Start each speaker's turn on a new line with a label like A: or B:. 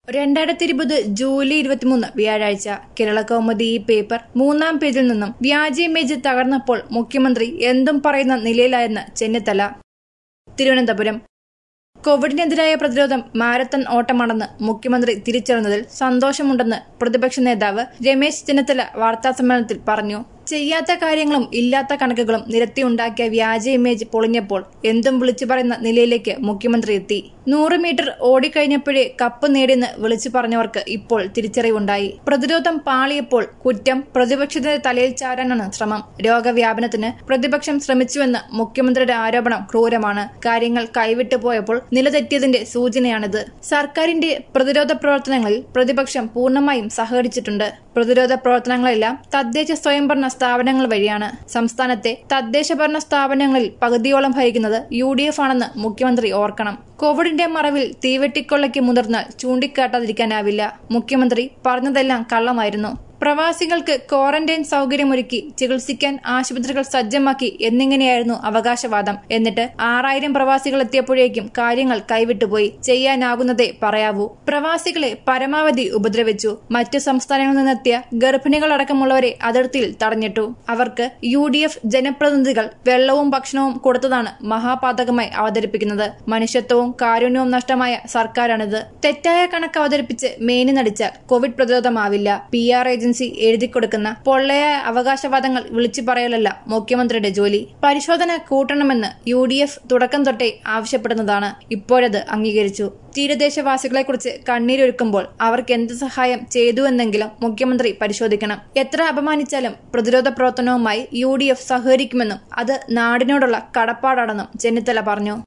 A: രണ്ടായിരത്തി ഇരുപത് ജൂലൈ ഇരുപത്തിമൂന്ന് വ്യാഴാഴ്ച കേരള കൗമുദി ഈ പേപ്പർ മൂന്നാം പേജിൽ നിന്നും വ്യാജ ഇമേജ് തകർന്നപ്പോൾ മുഖ്യമന്ത്രി എന്തും പറയുന്ന നിലയിലായെന്ന് ചെന്നിത്തല തിരുവനന്തപുരം കോവിഡിനെതിരായ പ്രതിരോധം മാരത്തൺ ഓട്ടമാണെന്ന് മുഖ്യമന്ത്രി തിരിച്ചറിഞ്ഞതിൽ സന്തോഷമുണ്ടെന്ന് പ്രതിപക്ഷ നേതാവ് രമേശ് ചെന്നിത്തല വാർത്താസമ്മേളനത്തിൽ പറഞ്ഞു ചെയ്യാത്ത കാര്യങ്ങളും ഇല്ലാത്ത കണക്കുകളും നിരത്തിയുണ്ടാക്കിയ വ്യാജ ഇമേജ് പൊളിഞ്ഞപ്പോൾ എന്തും വിളിച്ചു പറയുന്ന നിലയിലേക്ക് മുഖ്യമന്ത്രി എത്തി നൂറ് മീറ്റർ ഓടിക്കഴിഞ്ഞപ്പോഴേ കപ്പ് നേടിയെന്ന് വിളിച്ചു പറഞ്ഞവർക്ക് ഇപ്പോൾ തിരിച്ചറിവുണ്ടായി പ്രതിരോധം പാളിയപ്പോൾ കുറ്റം പ്രതിപക്ഷത്തിന്റെ തലയിൽ ചാരാനാണ് ശ്രമം രോഗവ്യാപനത്തിന് പ്രതിപക്ഷം ശ്രമിച്ചുവെന്ന് മുഖ്യമന്ത്രിയുടെ ആരോപണം ക്രൂരമാണ് കാര്യങ്ങൾ കൈവിട്ടു പോയപ്പോൾ നിലതെറ്റിയതിന്റെ സൂചനയാണിത് സർക്കാരിന്റെ പ്രതിരോധ പ്രവർത്തനങ്ങളിൽ പ്രതിപക്ഷം പൂർണ്ണമായും സഹകരിച്ചിട്ടുണ്ട് പ്രതിരോധ പ്രവർത്തനങ്ങളെല്ലാം തദ്ദേശ സ്വയംഭരണ സ്ഥാപനങ്ങൾ വഴിയാണ് സംസ്ഥാനത്തെ തദ്ദേശ ഭരണ സ്ഥാപനങ്ങളിൽ പകുതിയോളം ഭരിക്കുന്നത് യു ഡി എഫ് ആണെന്ന് മുഖ്യമന്ത്രി ഓർക്കണം കോവിഡിന്റെ മറവിൽ തീവെട്ടിക്കൊള്ളയ്ക്ക് മുതിർന്നാൽ ചൂണ്ടിക്കാട്ടാതിരിക്കാനാവില്ല മുഖ്യമന്ത്രി പറഞ്ഞതെല്ലാം കള്ളമായിരുന്നു പ്രവാസികൾക്ക് ക്വാറന്റൈൻ സൗകര്യമൊരുക്കി ചികിത്സിക്കാൻ ആശുപത്രികൾ സജ്ജമാക്കി എന്നിങ്ങനെയായിരുന്നു അവകാശവാദം എന്നിട്ട് ആറായിരം പ്രവാസികൾ എത്തിയപ്പോഴേക്കും കാര്യങ്ങൾ കൈവിട്ടുപോയി ചെയ്യാനാകുന്നതേ പറയാവൂ പ്രവാസികളെ പരമാവധി ഉപദ്രവിച്ചു മറ്റു സംസ്ഥാനങ്ങളിൽ നിന്നെത്തിയ ഗർഭിണികളടക്കമുള്ളവരെ അതിർത്തിയിൽ തടഞ്ഞിട്ടു അവർക്ക് യു ഡി എഫ് ജനപ്രതിനിധികൾ വെള്ളവും ഭക്ഷണവും കൊടുത്തതാണ് മഹാപാതകമായി അവതരിപ്പിക്കുന്നത് മനുഷ്യത്വവും കാരുണ്യവും നഷ്ടമായ സർക്കാരാണിത് തെറ്റായ കണക്ക് അവതരിപ്പിച്ച് മേനി നടിച്ചാൽ കോവിഡ് പ്രതിരോധമാവില്ല പി ആർ ഏജൻസി ഏജൻസി എഴുതിക്കൊടുക്കുന്ന പൊള്ളയായ അവകാശവാദങ്ങൾ വിളിച്ചു പറയലല്ല മുഖ്യമന്ത്രിയുടെ ജോലി പരിശോധന കൂട്ടണമെന്ന് യു ഡി എഫ് തുടക്കം തൊട്ടേ ആവശ്യപ്പെടുന്നതാണ് ഇപ്പോഴത് അംഗീകരിച്ചു തീരദേശവാസികളെക്കുറിച്ച് കണ്ണീരൊഴുക്കുമ്പോൾ അവർക്ക് എന്ത് സഹായം ചെയ്തു എന്നെങ്കിലും മുഖ്യമന്ത്രി പരിശോധിക്കണം എത്ര അപമാനിച്ചാലും പ്രതിരോധ പ്രവർത്തനവുമായി യു ഡി എഫ് സഹകരിക്കുമെന്നും അത് നാടിനോടുള്ള കടപ്പാടാണെന്നും ചെന്നിത്തല പറഞ്ഞു